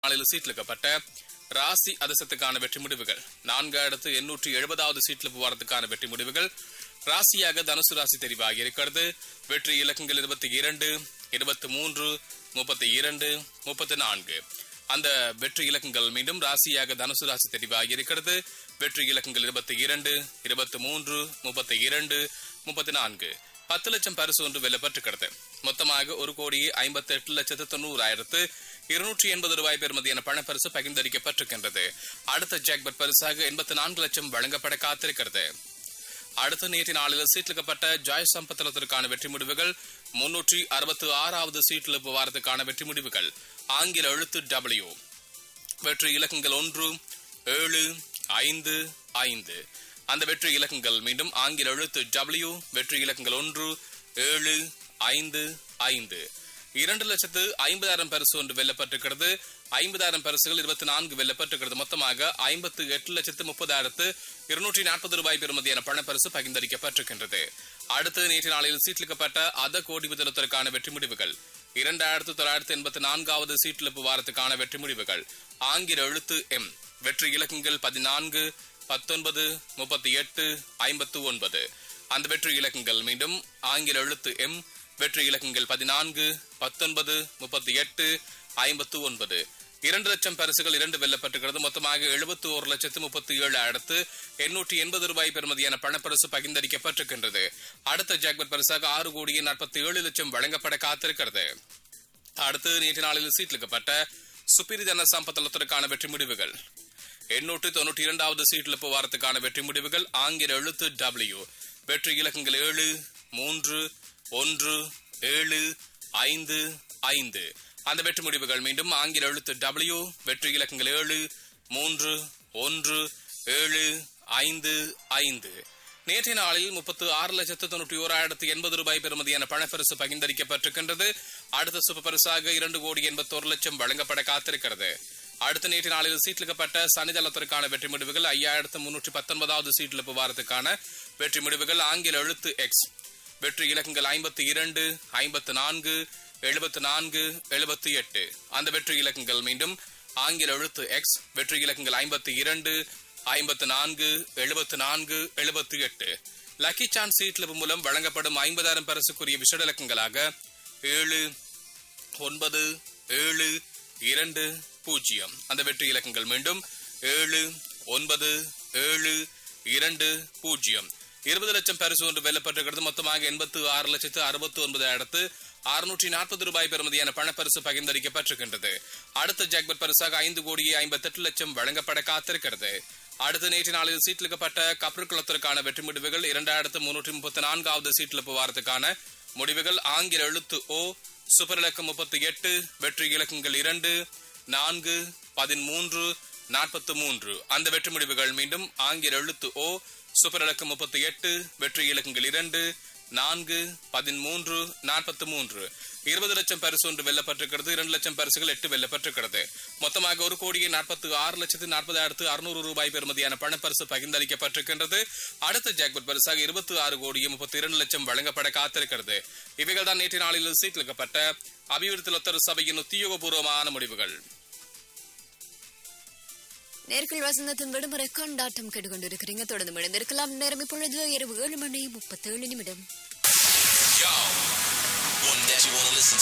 நாளில் சீட்லிக்கப்பட்ட ராசி அதிசத்துக்கான வெற்றி முடிவுகள் நான்காயிரத்து எண்ணூற்றி எழுபதாவது சீட்ல போறதுக்கான வெற்றி முடிவுகள் ராசியாக தனுசு ராசி தெரிவாகி இருக்கிறது வெற்றி இலக்கங்கள் இருபத்தி இரண்டு இருபத்தி மூன்று முப்பத்தி இரண்டு முப்பத்தி நான்கு அந்த வெற்றி இலக்கங்கள் மீண்டும் ராசியாக தனுசு ராசி தெரிவாகி இருக்கிறது வெற்றி இலக்கங்கள் இருபத்தி இரண்டு இருபத்தி மூன்று முப்பத்தி இரண்டு முப்பத்தி நான்கு பத்து லட்சம் பரிசு ஒன்று வெல்லப்பட்டிருக்கிறது மொத்தமாக ஒரு கோடியே ஐம்பத்தி எட்டு லட்சத்து தொண்ணூறாயிரத்து இருநூற்றி எண்பது ரூபாய் பெறுமதியான பணப்பரிசு பகிர்ந்தளிக்கப்பட்டிருக்கின்றது அடுத்த ஜாக்பட் பரிசாக எண்பத்தி நான்கு லட்சம் வழங்கப்பட காத்திருக்கிறது அடுத்த நேற்று நாளில் சீட்லிக்கப்பட்ட ஜாய் சம்பத்தலத்திற்கான வெற்றி முடிவுகள் முன்னூற்றி அறுபத்தி ஆறாவது சீட்டில் வாரத்துக்கான வெற்றி முடிவுகள் ஆங்கில எழுத்து டபிள்யூ வெற்றி இலக்கங்கள் ஒன்று ஏழு ஐந்து ஐந்து அந்த வெற்றி இலக்கங்கள் மீண்டும் ஆங்கில எழுத்து டபிள்யூ வெற்றி இலக்கங்கள் ஒன்று ஏழு ஐந்து ஐந்து இரண்டு லட்சத்து ஐம்பதாயிரம் பரிசு ஒன்று வெல்லப்பட்டிருக்கிறது ஐம்பதாயிரம் பரிசுகள் இருபத்தி நான்கு வெல்லப்பட்டிருக்கிறது மொத்தமாக ஐம்பத்து எட்டு லட்சத்து முப்பதாயிரத்து இருநூற்றி நாற்பது ரூபாய் பெறுமதியான பணப்பரிசு பகிர்ந்தளிக்கப்பட்டிருக்கின்றது அடுத்து நேற்று நாளில் சீட்லிக்கப்பட்ட அத கோடி முதலத்திற்கான வெற்றி முடிவுகள் இரண்டாயிரத்து தொள்ளாயிரத்து எண்பத்தி நான்காவது சீட்டிழப்பு வாரத்துக்கான வெற்றி முடிவுகள் ஆங்கில எழுத்து எம் வெற்றி இலக்கங்கள் பதினான்கு பத்தொன்பது முப்பத்தி எட்டு ஐம்பத்து ஒன்பது அந்த வெற்றி இலக்கங்கள் மீண்டும் ஆங்கில எழுத்து எம் வெற்றி இலக்கங்கள் பதினான்கு பத்தொன்பது முப்பத்தி எட்டு ஐம்பத்து ஒன்பது இரண்டு லட்சம் பரிசுகள் இரண்டு வெல்லப்பட்டிருக்கிறது மொத்தமாக எழுபத்தி ஒரு லட்சத்து முப்பத்தி ஏழு அடுத்து எண்ணூற்றி எண்பது ரூபாய் பெறுமதியான பணப்பரிசு பகிர்ந்தளிக்கப்பட்டிருக்கின்றது அடுத்த ஜாக்பட் பரிசாக ஆறு கோடியே நாற்பத்தி ஏழு லட்சம் வழங்கப்பட காத்திருக்கிறது அடுத்து நேற்று நாளில் சீட்லிக்கப்பட்ட சுப்பிரி ஜன சம்பத்தலத்திற்கான வெற்றி முடிவுகள் எண்ணூற்று தொன்னூற்றி இரண்டாவது சீட்டில் போவாரத்துக்கான வெற்றி முடிவுகள் ஆங்கில எழுத்து டபிள்யூ வெற்றி இலக்கங்கள் ஏழு மூன்று ஒன்று ஏழு ஐந்து ஐந்து அந்த வெற்றி முடிவுகள் மீண்டும் ஆங்கில எழுத்து டபிள்யூ வெற்றி இலக்கங்கள் ஏழு மூன்று ஒன்று ஏழு ஐந்து ஐந்து நேற்றைய நாளில் முப்பத்து ஆறு லட்சத்து தொண்ணூற்றி ஓராயிரத்து எண்பது ரூபாய் பெறுமதியான பணப்பரிசு பகிர்ந்தளிக்கப்பட்டிருக்கின்றது அடுத்த சுப பரிசாக இரண்டு கோடி எண்பத்தோரு லட்சம் வழங்கப்பட காத்திருக்கிறது அடுத்த நேற்று நாளில் சீட்லிக்கப்பட்ட சனிதளத்திற்கான வெற்றி முடிவுகள் ஐயாயிரத்து முன்னூற்றி பத்தொன்பதாவது சீட்டில் வாரத்துக்கான வெற்றி முடிவுகள் ஆங்கில எழுத்து எக்ஸ் வெற்றி இலக்கங்கள் ஐம்பத்தி இரண்டு ஐம்பத்து நான்கு எழுபத்து நான்கு எழுபத்தி எட்டு அந்த வெற்றி இலக்கங்கள் மீண்டும் ஆங்கில எழுத்து எக்ஸ் வெற்றி இலக்கங்கள் ஐம்பத்தி இரண்டு ஐம்பத்து நான்கு எழுபத்து நான்கு எழுபத்தி எட்டு லக்கி சான்ஸ் சீட்லப்பு மூலம் வழங்கப்படும் ஐம்பதாயிரம் பரிசுக்குரிய விஷட இலக்கங்களாக ஏழு ஒன்பது ஏழு இரண்டு பூஜ்ஜியம் அந்த வெற்றி இலக்கங்கள் மீண்டும் ஏழு ஒன்பது ஏழு இரண்டு பூஜ்ஜியம் இருபது லட்சம் பரிசு ஒன்று வெல்லப்பட்டிருக்கிறது மொத்தமாக எண்பத்து ஆறு லட்சத்து அறுபத்தி ஒன்பதாயிரத்து அறுநூற்றி நாற்பது ரூபாய் பெறுமதியான பணப்பரிசு பகிர்ந்தளிக்கப்பட்டிருக்கின்றது அடுத்த ஜாக்பட் பரிசாக ஐந்து கோடியே ஐம்பத்தி எட்டு லட்சம் வழங்கப்பட காத்திருக்கிறது அடுத்த நேற்று நாளில் சீட்லிக்கப்பட்ட கப்பற்குளத்திற்கான வெற்றி முடிவுகள் இரண்டாயிரத்து முன்னூற்றி முப்பத்தி நான்காவது சீட்லிப்பு வாரத்துக்கான முடிவுகள் ஆங்கில எழுத்து ஓ சூப்பர் இலக்கம் முப்பத்தி எட்டு வெற்றி இலக்கங்கள் இரண்டு நான்கு பதிமூன்று நாற்பத்தி மூன்று அந்த வெற்றி முடிவுகள் மீண்டும் ஆங்கில எழுத்து ஓ சூப்பர் இலக்கம் முப்பத்தி எட்டு வெற்றி இலக்கங்கள் இரண்டு நான்கு பதிமூன்று நாற்பத்தி மூன்று இருபது லட்சம் பரிசு ஒன்று வெல்லப்பட்டிருக்கிறது இரண்டு லட்சம் பரிசுகள் எட்டு வெல்லப்பட்டிருக்கிறது மொத்தமாக ஒரு கோடியே நாற்பத்தி ஆறு லட்சத்து நாற்பதாயிரத்து அறுநூறு ரூபாய் பெறுமதியான பணப்பரிசு பகிர்ந்தளிக்கப்பட்டிருக்கின்றது அடுத்த ஜாக்பட் பரிசாக இருபத்தி ஆறு கோடியே முப்பத்தி இரண்டு லட்சம் வழங்கப்பட காத்திருக்கிறது இவைகள் தான் நேற்று நாளில் சீட்லிக்கப்பட்ட அபிவிருத்தி லொத்தர் சபையின் உத்தியோகபூர்வமான முடிவுகள் நேர்கள் வசந்தத்தின் விடுமுறை கொண்டாட்டம் கேட்டுக்கொண்டிருக்கிறீங்க தொடர்ந்து இணைந்திருக்கலாம் நேரம் இப்பொழுது இரவு ஏழு மணி முப்பத்தேழு நிமிடம் Yo, one that you want to listen to.